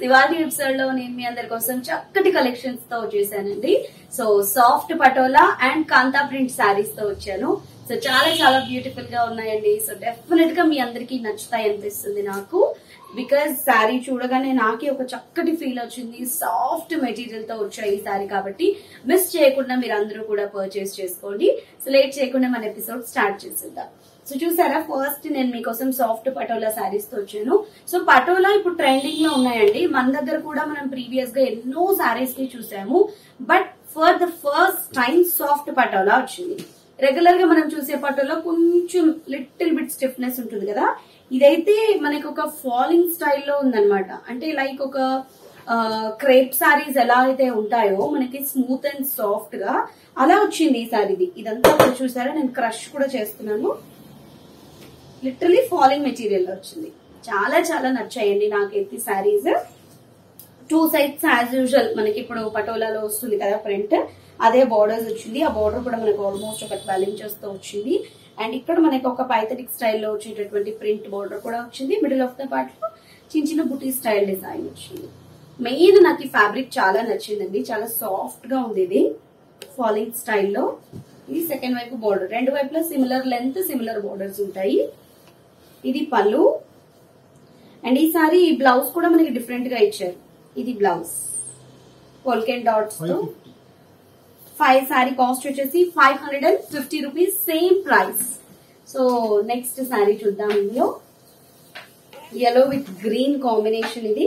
ఇవాళ ఎపిసోడ్ లో నేను మీ అందరి కోసం చక్కటి కలెక్షన్స్ తో వచ్చేసానండి so soft patola and kantha print saris తో వచ్చాను సో చాలా చాలా బ్యూటిఫుల్ గా ఉన్నాయండి సో డెఫినెట్ గా మీ అందరికి నచ్చుతాయి అనిపిస్తుంది నాకు బికాజ్ శారీ చూడగానే నాకే ఒక చక్కటి ఫీల్ వచ్చింది సాఫ్ట్ మెటీరియల్ తో వచ్చాయి ఈ శారీ కాబట్టి మిస్ చేయకుండా మీరు అందరూ కూడా పర్చేస్ చేసుకోండి సో లేట్ చేయకుండా మన ఎపిసోడ్ స్టార్ట్ చేసేద్దాం సో చూసారా ఫస్ట్ నేను మీకోసం సాఫ్ట్ పటోలా శారీస్ తో వచ్చాను సో పటోలా ఇప్పుడు ట్రెండింగ్ లో ఉన్నాయండి మన దగ్గర కూడా మనం ప్రీవియస్ గా ఎన్నో శారీస్ ని చూసాము but for the first time soft patola వచ్చింది రెగ్యులర్ గా మనం చూసే పటోలా కొంచెం లిటిల్ బిట్ స్టిఫ్నెస్ ఉంటుంది కదా ఇదైతే మనకి ఒక ఫాలింగ్ స్టైల్లో ఉందన్నమాట అంటే లైక్ ఒక క్రేప్ సారీస్ ఎలా అయితే ఉంటాయో మనకి స్మూత్ అండ్ సాఫ్ట్ గా అలా వచ్చింది ఈ సారీది ఇదంతా కూడా చూసారా నేను క్రష్ కూడా చేస్తున్నాను లిటరలీ ఫాలింగ్ మెటీరియల్ వచ్చింది చాలా చాలా నచ్చాయండి నాకైతే saris two sides as usual మనకి ఇప్పుడు పటోలాలో వస్తుంది కదా ప్రింట్ అదే బార్డర్స్ వచ్చింది ఆ బార్డర్ కూడా మనకు ఆల్మోస్ట్ ఒక ట్వెల్వ్ ఇంచెస్ తో వచ్చింది అండ్ ఇక్కడ మనకి ఒక పైథటిక్ స్టైల్లో వచ్చేటటువంటి ప్రింట్ బార్డర్ కూడా వచ్చింది మిడిల్ ఆఫ్ ద పార్ట్ లో చిన్న చిన్న బుటీ స్టైల్ డిజైన్ వచ్చింది మెయిన్ నాకు ఈ ఫ్యాబ్రిక్ చాలా నచ్చిందండి చాలా సాఫ్ట్ గా ఉంది ఇది ఫాలింగ్ స్టైల్లో ఇది సెకండ్ వైపు బార్డర్ రెండు వైపులా సిమిలర్ లెంత్ సిమిలర్ బార్డర్స్ ఉంటాయి ఇది పళ్ళు అండ్ ఈసారి ఈ బ్లౌజ్ కూడా మనకి డిఫరెంట్ గా ఇచ్చారు ఇది బ్లౌజ్ పోల్కెన్ డాట్స్ తో ఫైవ్ సారీ కాస్ట్ వచ్చేసి five hundred and fifty rupees same price so next sari చూద్దాం ఇందులో ఎల్లో విత్ గ్రీన్ కాంబినేషన్ ఇది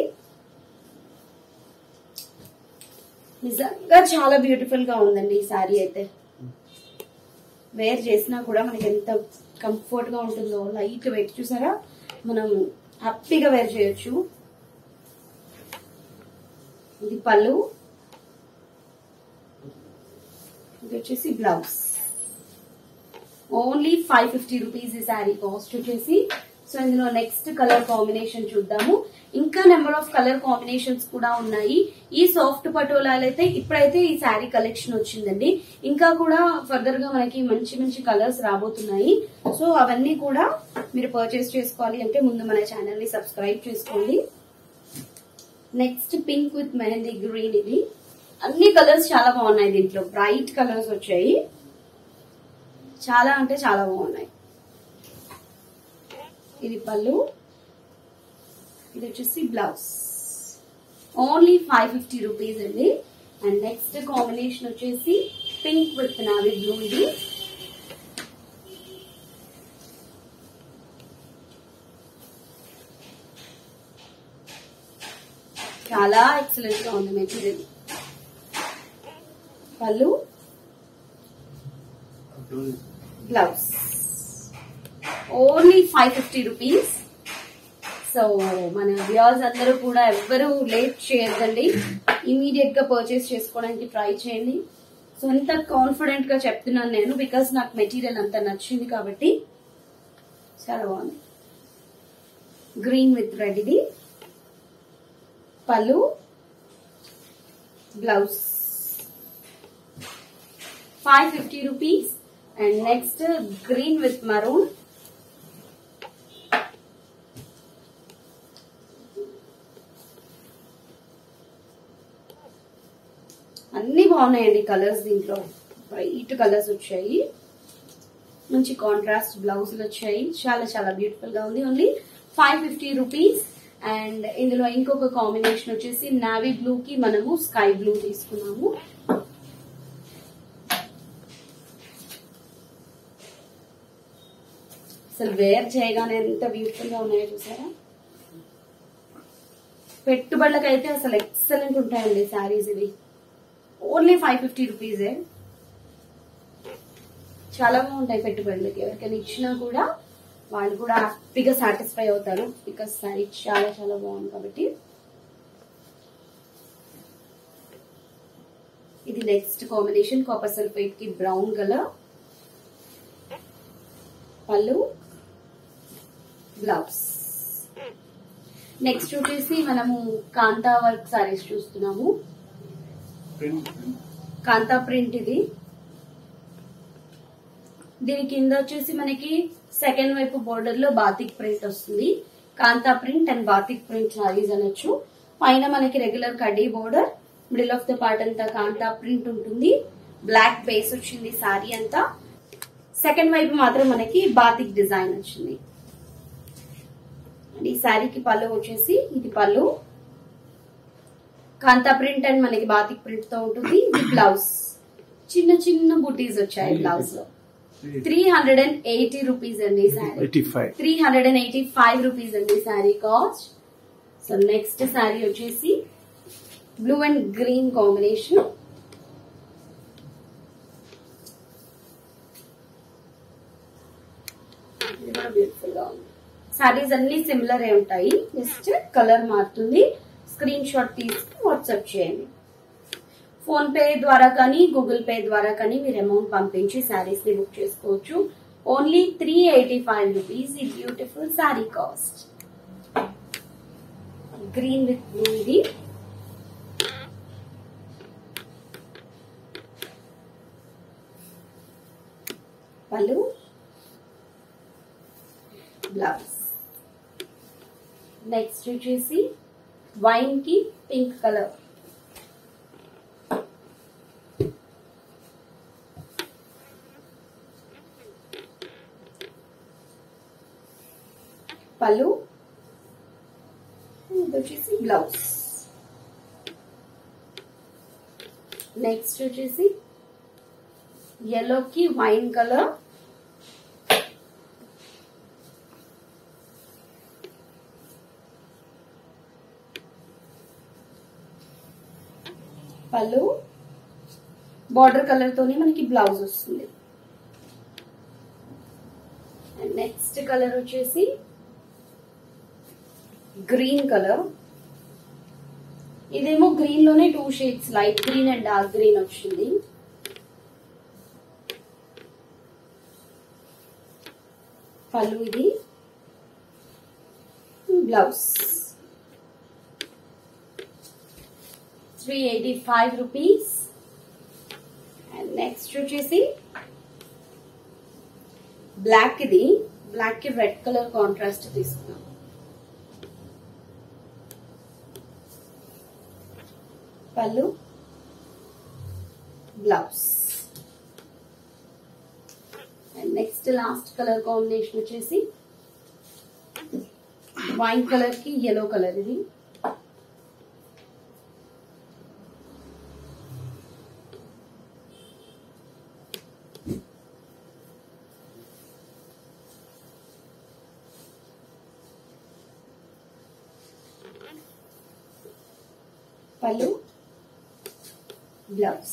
నిజంగా చాలా బ్యూటిఫుల్ గా ఉందండి ఈ సారీ అయితే వేర్ చేసినా కూడా మనకి ఎంత కంఫర్ట్ గా ఉంటుందో లైట్ వెయిట్ చూసారా మనం హ్యాపీగా వేర్ చేయొచ్చు ఇది పళ్ళు ఇది వచ్చేసి blouse only five fifty rupees ఈ శారీ కాస్ట్ వచ్చేసి సో ఇందులో నెక్స్ట్ కలర్ కాంబినేషన్ చూద్దాము ఇంకా నెంబర్ ఆఫ్ కలర్ కాంబినేషన్స్ కూడా ఉన్నాయి ఈ సాఫ్ట్ పటోలాలు అయితే ఇప్పుడైతే ఈ శారీ కలెక్షన్ వచ్చిందండి ఇంకా కూడా ఫర్దర్ గా మనకి మంచి మంచి కలర్స్ రాబోతున్నాయి సో అవన్నీ కూడా మీరు పర్చేస్ చేసుకోవాలి అంటే ముందు మన ఛానల్ ని సబ్స్క్రైబ్ చేసుకోండి next pink with mehndi green ఇది అన్ని కలర్స్ చాలా బాగున్నాయి దీంట్లో బ్రైట్ కలర్స్ వచ్చాయి చాలా అంటే చాలా బాగున్నాయి ఇది పళ్ళు ఇది వచ్చేసి blouse only five fifty rupees అండి అండ్ నెక్స్ట్ కాంబినేషన్ వచ్చేసి పింక్ విత్ నావీ బ్లూ ఇది చాలా ఎక్సలెంట్ గా ఉంది material pallu blouse only five fifty rupees so మన వ్యూవర్స్ అందరూ కూడా ఎవ్వరూ లేట్ చేయొద్దండి ఇమీడియట్ గా పర్చేస్ చేసుకోవడానికి ట్రై చేయండి సో అంత కాన్ఫిడెంట్ గా చెప్తున్నాను నేను బికాస్ నాకు మెటీరియల్ అంత నచ్చింది కాబట్టి చాలా బాగుంది గ్రీన్ విత్ రెడ్ ఇది pallu blouse five fifty rupees and next green with maroon అన్ని బాగున్నాయండి కలర్స్ దీంట్లో బ్రైట్ కలర్స్ వచ్చాయి మంచి కాంట్రాస్ట్ బ్లౌజులు వచ్చాయి చాలా చాలా బ్యూటిఫుల్ గా ఉంది only five fifty rupees and ఇందులో ఇంకొక కాంబినేషన్ వచ్చేసి నావీ బ్లూ కి మనము స్కై బ్లూ తీసుకున్నాము అసలు వేర్ చేయగానే ఎంత బ్యూటిఫుల్ గా ఉన్నాయో చూసారా పెట్టుబడులకైతే అసలు ఎక్సలెంట్ ఉంటాయండి శారీస్ ఇవి ఓన్లీ ఫైవ్ ఫిఫ్టీ రూపీసే చాలా బాగుంటాయి పెట్టుబడులకి ఎవరికైనా ఇచ్చినా కూడా వాళ్ళు కూడా హ్యాపీగా సాటిస్ఫై అవుతారు బికాస్ శారీ చాలా చాలా బాగుంది కాబట్టి ఇది నెక్స్ట్ కాంబినేషన్ కాపర్ సల్ఫేట్ కి brown colour pallu blouse next వచ్చేసి మనము కాంతా వర్క్ సారీస్ చూస్తున్నాము కాంతా ప్రింట్ ఇది దీని కింద వచ్చేసి మనకి సెకండ్ వైపు బోర్డర్ లో బాతిక్ ప్రింట్ వస్తుంది kantha print and batik print saris అనొచ్చు పైన మనకి రెగ్యులర్ కడ్డీ border middle of the part అంతా కాంతా ప్రింట్ ఉంటుంది బ్లాక్ బేస్ వచ్చింది సారీ అంతా సెకండ్ వైపు మాత్రం మనకి బాతిక్ డిజైన్ వచ్చింది ఈ శారీకి పళ్ళు వచ్చేసి ఇది పళ్ళు కాంతా ప్రింట్ అండ్ మనకి బాతిక్ ప్రింట్ తో ఉంటుంది ఇది బ్లౌజ్ చిన్న చిన్న బుటీస్ వచ్చాయి బ్లౌజ్ లో three hundred and eighty rupees అండి sari eighty five three hundred and eighty five rupees అండి sari cost so next sari వచ్చేసి బ్లూ అండ్ గ్రీన్ కాంబినేషన్ ఇది కూడా బ్యూటిఫుల్ గా ఉంది శారీస్ అన్ని సిమిలర్ ఏ ఉంటాయి జస్ట్ కలర్ మారుతుంది స్క్రీన్ షాట్ తీసుకుని వాట్సాప్ చేయండి ఫోన్ పే ద్వారా కానీ గూగుల్ పే ద్వారా కానీ మీరు అమౌంట్ పంపించి శారీస్ ని బుక్ చేసుకోవచ్చు only three eighty five rupees ఈ beautiful sari cost green with blue ఇది పళ్ళు బ్లౌజ్ నెక్స్ట్ వచ్చేసి వైన్ కి పింక్ కలర్ పళ్ళు ఇది వచ్చేసి బ్లౌజ్ నెక్స్ట్ వచ్చేసి ఎల్లోకి wine colour pallu border colour తోనే మనకి బ్లౌజ్ వస్తుంది అండ్ నెక్స్ట్ కలర్ వచ్చేసి గ్రీన్ కలర్ ఇదేమో గ్రీన్ లోనే two shades light green and dark green వచ్చింది పళ్ళు ఇది blouse three eighty five rupees and next వచ్చేసి బ్లాక్ ఇది బ్లాక్ కి రెడ్ కలర్ కాంట్రాస్ట్ తీసుకున్నాం pallu blouse and next last colour combination వచ్చేసి వైన్ కలర్ కి ఎల్లో కలర్ ఇది పళ్ళు బ్లౌజ్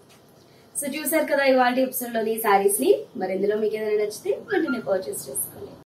సో చూసారు కదా ఇవాళ ఎపిసోడ్ లోని సారీస్ ని మరి ఇందులో మీకు ఏదైనా నచ్చితే వెంటనే పర్చేస్ చేసుకోండి